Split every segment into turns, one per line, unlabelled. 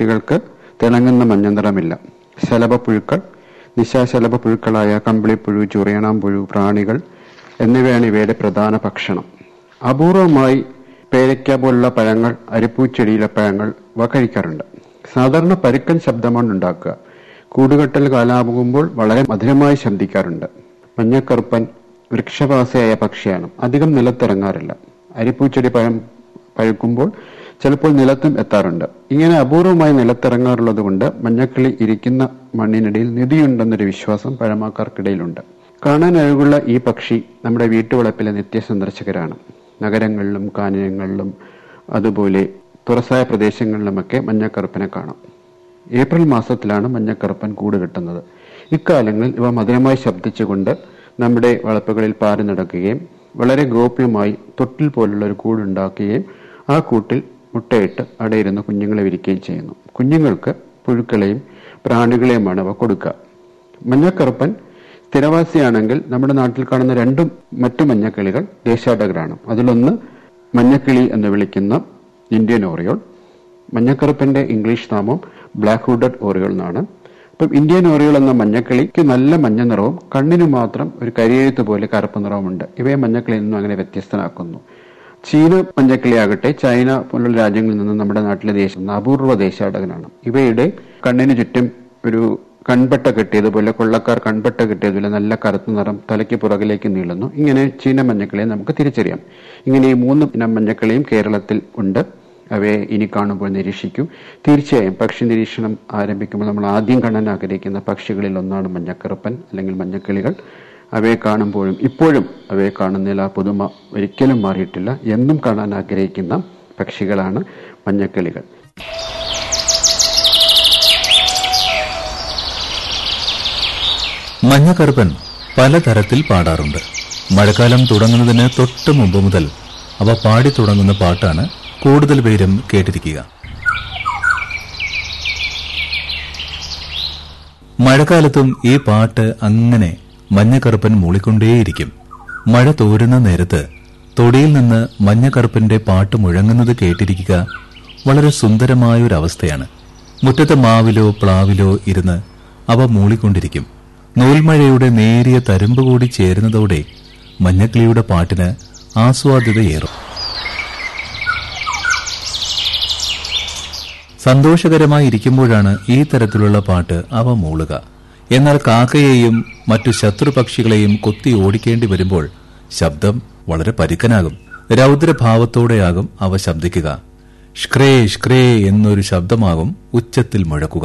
പക്ഷികൾക്ക് തിളങ്ങുന്ന മഞ്ഞ നിറമില്ല ശലഭപ്പുഴുക്കൾ നിശാശലഭ പുഴുക്കളായ കമ്പിളിപ്പുഴു ചുറിയണാമ്പുഴു പ്രാണികൾ എന്നിവയാണ് ഇവയുടെ പ്രധാന ഭക്ഷണം അപൂർവമായി പേരയ്ക്ക പോലുള്ള പഴങ്ങൾ അരിപ്പൂച്ചെടിയിലെ പഴങ്ങൾ ഇവ കഴിക്കാറുണ്ട് സാധാരണ പരുക്കൻ ശബ്ദമാണ് ഉണ്ടാക്കുക കൂടുകെട്ടൽ കാലാകുമ്പോൾ വളരെ മധുരമായി ശബ്ദിക്കാറുണ്ട് മഞ്ഞക്കറുപ്പൻ വൃക്ഷവാസിയായ പക്ഷിയാണ് അധികം നിലത്തിറങ്ങാറില്ല അരിപ്പൂച്ചെടി പഴം പഴുക്കുമ്പോൾ ചിലപ്പോൾ നിലത്തും എത്താറുണ്ട് ഇങ്ങനെ അപൂർവമായി നിലത്തിറങ്ങാറുള്ളത് കൊണ്ട് മഞ്ഞക്കിളി ഇരിക്കുന്ന മണ്ണിനിടയിൽ നിധിയുണ്ടെന്നൊരു വിശ്വാസം പഴമക്കാർക്കിടയിലുണ്ട് കാണാൻ അഴകുള്ള ഈ പക്ഷി നമ്മുടെ വീട്ടുവളപ്പിലെ നിത്യസന്ദർശകരാണ് നഗരങ്ങളിലും കാനനങ്ങളിലും അതുപോലെ തുറസായ പ്രദേശങ്ങളിലുമൊക്കെ മഞ്ഞക്കറുപ്പനെ കാണാം ഏപ്രിൽ മാസത്തിലാണ് മഞ്ഞക്കറുപ്പൻ കൂട് കെട്ടുന്നത് ഇക്കാലങ്ങളിൽ ഇവ മധുരമായി ശബ്ദിച്ചുകൊണ്ട് നമ്മുടെ വളപ്പുകളിൽ പാറി നടക്കുകയും വളരെ ഗോപ്യമായി തൊട്ടിൽ പോലുള്ള ഒരു കൂടുണ്ടാക്കുകയും ആ കൂട്ടിൽ മുട്ടയിട്ട് അടയിരുന്ന് കുഞ്ഞുങ്ങളെ വിരിക്കുകയും ചെയ്യുന്നു കുഞ്ഞുങ്ങൾക്ക് പുഴുക്കളെയും പ്രാണികളെയുമാണ് അവ കൊടുക്കുക മഞ്ഞക്കറുപ്പൻ സ്ഥിരവാസിയാണെങ്കിൽ നമ്മുടെ നാട്ടിൽ കാണുന്ന രണ്ടും മറ്റു മഞ്ഞക്കിളികൾ ദേശാടകരാണ് അതിലൊന്ന് മഞ്ഞക്കിളി എന്ന് വിളിക്കുന്ന ഇന്ത്യൻ ഓറിയോൾ മഞ്ഞക്കറുപ്പന്റെ ഇംഗ്ലീഷ് നാമം ബ്ലാക്ക് ഹുഡഡ് ഓറിയോൾ എന്നാണ് അപ്പം ഇന്ത്യൻ ഓറിയോൾ എന്ന മഞ്ഞക്കിളിക്ക് നല്ല മഞ്ഞ നിറവും കണ്ണിന് മാത്രം ഒരു കരിയെഴുത്ത് പോലെ കറുപ്പ് നിറവുമുണ്ട് ഇവയെ മഞ്ഞക്കിളിയിൽ നിന്നും അങ്ങനെ വ്യത്യസ്തനാക്കുന്നു ചീന മഞ്ഞക്കിളിയാകട്ടെ ചൈന പോലുള്ള രാജ്യങ്ങളിൽ നിന്ന് നമ്മുടെ നാട്ടിലെ ദേശം അപൂർവ ദേശാടകനാണ് ഇവയുടെ കണ്ണിന് ചുറ്റും ഒരു കൺപട്ട കെട്ടിയതുപോലെ കൊള്ളക്കാർ കൺപട്ട കെട്ടിയതുപോലെ നല്ല കറുത്ത നിറം തലയ്ക്ക് പുറകിലേക്ക് നീളുന്നു ഇങ്ങനെ ചീന മഞ്ഞക്കിളിയെ നമുക്ക് തിരിച്ചറിയാം ഇങ്ങനെ ഈ മൂന്ന് ഇനം മഞ്ഞക്കിളിയും കേരളത്തിൽ ഉണ്ട് അവയെ ഇനി കാണുമ്പോൾ നിരീക്ഷിക്കും തീർച്ചയായും പക്ഷി നിരീക്ഷണം ആരംഭിക്കുമ്പോൾ നമ്മൾ ആദ്യം കാണാൻ ആഗ്രഹിക്കുന്ന പക്ഷികളിൽ ഒന്നാണ് മഞ്ഞക്കറുപ്പൻ അല്ലെങ്കിൽ മഞ്ഞക്കിളികൾ അവയെ കാണുമ്പോഴും ഇപ്പോഴും അവയെ കാണുന്നതിൽ ആ പുതുമ ഒരിക്കലും മാറിയിട്ടില്ല എന്നും കാണാൻ ആഗ്രഹിക്കുന്ന പക്ഷികളാണ് മഞ്ഞക്കിളികൾ
മഞ്ഞക്കറുപ്പൻ പലതരത്തിൽ പാടാറുണ്ട് മഴക്കാലം തുടങ്ങുന്നതിന് തൊട്ട് മുമ്പ് മുതൽ അവ പാടി തുടങ്ങുന്ന പാട്ടാണ് കൂടുതൽ പേരും കേട്ടിരിക്കുക മഴക്കാലത്തും ഈ പാട്ട് അങ്ങനെ മഞ്ഞക്കറുപ്പൻ മൂളിക്കൊണ്ടേയിരിക്കും മഴ തോരുന്ന നേരത്ത് തൊടിയിൽ നിന്ന് മഞ്ഞക്കറുപ്പന്റെ പാട്ട് മുഴങ്ങുന്നത് കേട്ടിരിക്കുക വളരെ സുന്ദരമായൊരവസ്ഥയാണ് മുറ്റത്തെ മാവിലോ പ്ലാവിലോ ഇരുന്ന് അവ മൂളിക്കൊണ്ടിരിക്കും നൂൽമഴയുടെ നേരിയ തരുമ്പ് കൂടി ചേരുന്നതോടെ മഞ്ഞക്കിളിയുടെ പാട്ടിന് ആസ്വാദ്യതയേറും സന്തോഷകരമായി ഇരിക്കുമ്പോഴാണ് ഈ തരത്തിലുള്ള പാട്ട് അവ മൂളുക എന്നാൽ കാക്കയെയും മറ്റു ശത്രുപക്ഷികളെയും കൊത്തി ഓടിക്കേണ്ടി വരുമ്പോൾ ശബ്ദം വളരെ പരുക്കനാകും രൗദ്രഭാവത്തോടെയാകും അവ ശബ്ദിക്കുക ഷ്ക്രേ ഷ്ക്രേ എന്നൊരു ശബ്ദമാകും ഉച്ചത്തിൽ മുഴക്കുക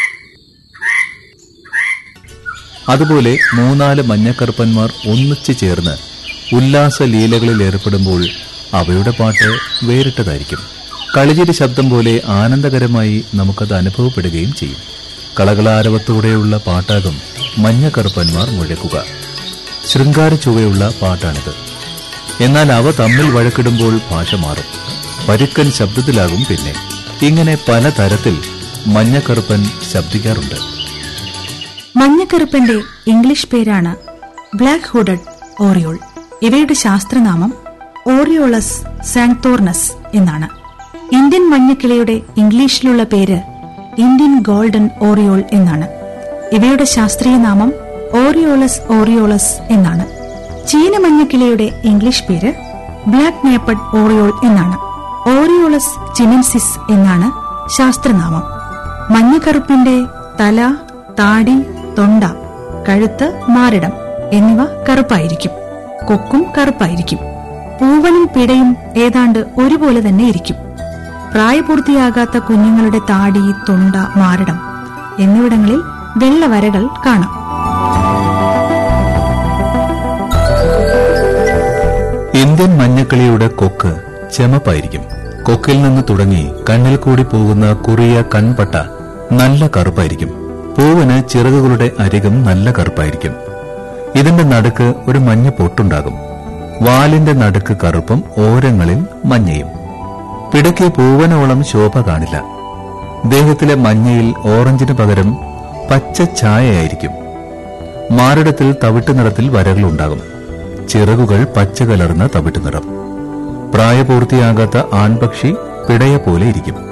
അതുപോലെ മൂന്നാല് മഞ്ഞക്കറുപ്പന്മാർ ഒന്നിച്ചു ചേർന്ന് ഉല്ലാസ ലീലകളിൽ ഏർപ്പെടുമ്പോൾ അവയുടെ പാട്ട് വേറിട്ടതായിരിക്കും കളിചിരി ശബ്ദം പോലെ ആനന്ദകരമായി നമുക്കത് അനുഭവപ്പെടുകയും ചെയ്യും കളകളാരവത്തോടെയുള്ള പാട്ടാകും മഞ്ഞക്കറുപ്പന്മാർ മുഴക്കുക ശൃംഗാര ചുവയുള്ള പാട്ടാണിത് എന്നാൽ അവ തമ്മിൽ വഴക്കിടുമ്പോൾ ഭാഷ മാറും പരുക്കൻ ശബ്ദത്തിലാകും പിന്നെ ഇങ്ങനെ പലതരത്തിൽ മഞ്ഞക്കറുപ്പൻ ശബ്ദിക്കാറുണ്ട്
മഞ്ഞക്കറുപ്പന്റെ ഇംഗ്ലീഷ് പേരാണ് ബ്ലാക്ക് ഹുഡഡ് ഓറിയോൾ ഇവയുടെ ശാസ്ത്രനാമം ഓറിയോളസ് സാങ്തോർണസ് എന്നാണ് ഇന്ത്യൻ മഞ്ഞക്കിളിയുടെ ഇംഗ്ലീഷിലുള്ള പേര് ഇന്ത്യൻ ഗോൾഡൻ ഓറിയോൾ എന്നാണ് ഇവയുടെ ശാസ്ത്രീയ നാമം ഓറിയോളസ് ഓറിയോളസ് എന്നാണ് ചീന മഞ്ഞക്കിളിയുടെ ഇംഗ്ലീഷ് പേര് ബ്ലാക്ക് നേപ്പഡ് ഓറിയോൾ എന്നാണ് ഓറിയോളസ് ചിനൻസിസ് എന്നാണ് ശാസ്ത്രനാമം മഞ്ഞക്കറുപ്പിന്റെ തല താടി തൊണ്ട കഴുത്ത് മാറിടം എന്നിവ കറുപ്പായിരിക്കും കൊക്കും കറുപ്പായിരിക്കും പൂവനും പിടയും ഏതാണ്ട് ഒരുപോലെ തന്നെ ഇരിക്കും പ്രായപൂർത്തിയാകാത്ത കുഞ്ഞുങ്ങളുടെ താടി തൊണ്ട മാറിടം എന്നിവിടങ്ങളിൽ വെള്ളവരകൾ കാണാം
ഇന്ത്യൻ മഞ്ഞക്കിളിയുടെ കൊക്ക് ചെമപ്പായിരിക്കും കൊക്കിൽ നിന്ന് തുടങ്ങി കണ്ണിൽ കൂടി പോകുന്ന കുറിയ കൺപട്ട നല്ല കറുപ്പായിരിക്കും പൂവിന് ചിറകുകളുടെ അരികം നല്ല കറുപ്പായിരിക്കും ഇതിന്റെ നടുക്ക് ഒരു മഞ്ഞ പൊട്ടുണ്ടാകും വാലിന്റെ നടുക്ക് കറുപ്പും ഓരങ്ങളിൽ മഞ്ഞയും പിടയ്ക്ക് പൂവനോളം ശോഭ കാണില്ല ദേഹത്തിലെ മഞ്ഞയിൽ ഓറഞ്ചിന് പകരം പച്ച ഛായയായിരിക്കും മാറിടത്തിൽ തവിട്ട് നിറത്തിൽ വരകളുണ്ടാകും ചിറകുകൾ പച്ച കലർന്ന തവിട്ട് നിറം പ്രായപൂർത്തിയാകാത്ത ആൺപക്ഷി പിടയ പോലെ ഇരിക്കും